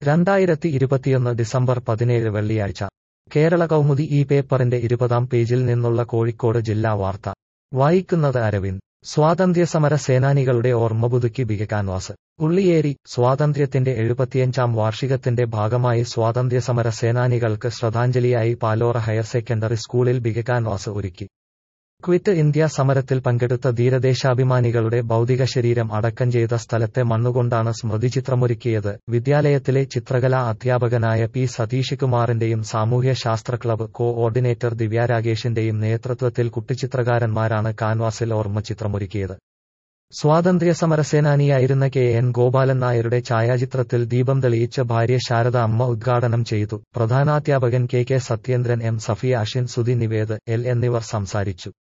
രണ്ടായിരത്തി ഇരുപത്തിയൊന്ന് ഡിസംബർ പതിനേഴ് വെള്ളിയാഴ്ച കേരള കൗമുദി ഈ പേപ്പറിന്റെ ഇരുപതാം പേജിൽ നിന്നുള്ള കോഴിക്കോട് ജില്ലാ വാർത്ത വായിക്കുന്നത് അരവിന്ദ് സ്വാതന്ത്ര്യസമര സേനാനികളുടെ ഓർമ്മ പുതുക്കി ബിക കാൻവാസ് ഉള്ളിയേരി സ്വാതന്ത്ര്യത്തിന്റെ എഴുപത്തിയഞ്ചാം വാർഷികത്തിന്റെ ഭാഗമായി സ്വാതന്ത്ര്യസമര സേനാനികൾക്ക് ശ്രദ്ധാഞ്ജലിയായി പാലോറ ഹയർ സെക്കൻഡറി സ്കൂളിൽ ബിക കാൻവാസ് ഒരുക്കി ക്വിറ്റ് ഇന്ത്യ സമരത്തിൽ പങ്കെടുത്ത ധീരദേശാഭിമാനികളുടെ ഭൗതിക ശരീരം അടക്കം ചെയ്ത സ്ഥലത്തെ മണ്ണുകൊണ്ടാണ് സ്മൃതിചിത്രമൊരുക്കിയത് വിദ്യാലയത്തിലെ ചിത്രകലാ അധ്യാപകനായ പി സതീഷ് കുമാറിന്റെയും സാമൂഹ്യ ശാസ്ത്ര ക്ലബ്ബ് കോ ഓർഡിനേറ്റർ ദിവ്യ രാഗേഷിന്റെയും നേതൃത്വത്തിൽ കുട്ടിച്ചിത്രകാരന്മാരാണ് കാൻവാസിൽ ഓർമ്മചിത്രമൊരുക്കിയത് സ്വാതന്ത്ര്യ സമരസേനാനിയായിരുന്ന കെ എൻ ഗോപാലൻ നായരുടെ ഛായാചിത്രത്തിൽ ദീപം തെളിയിച്ച ഭാര്യ ശാരദ അമ്മ ഉദ്ഘാടനം ചെയ്തു പ്രധാനാധ്യാപകൻ K K Sathyendran M Safiya Ashin Sudhi Nived L എന്നിവർ സംസാരിച്ചു